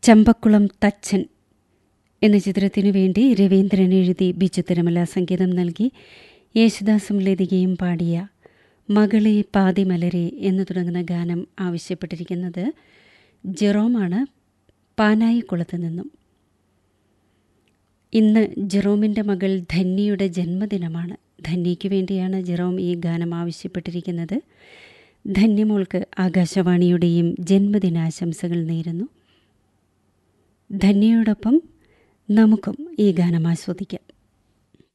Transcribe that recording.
ചമ്പക്കുളം തച്ചൻ എന്ന ചിത്രത്തിനു വേണ്ടി രവീന്ദ്രൻ എഴുതി ബിജു തിരുമല സംഗീതം നൽകി യേശുദാസും ലതികയും പാടിയ മകളെ പാതിമലരെ എന്ന് തുടങ്ങുന്ന ഗാനം ആവശ്യപ്പെട്ടിരിക്കുന്നത് ജെറോമാണ് പാനായിക്കുളത്ത് നിന്നും ഇന്ന് ജെറോമിൻ്റെ മകൾ ധന്യയുടെ ജന്മദിനമാണ് ധന്യയ്ക്ക് വേണ്ടിയാണ് ജെറോം ഈ ഗാനം ആവശ്യപ്പെട്ടിരിക്കുന്നത് ധന്യമോൾക്ക് ആകാശവാണിയുടെയും ജന്മദിനാശംസകൾ നേരുന്നു ധന്യയോടൊപ്പം നമുക്കും ഈ ഗാനം ആസ്വദിക്കാം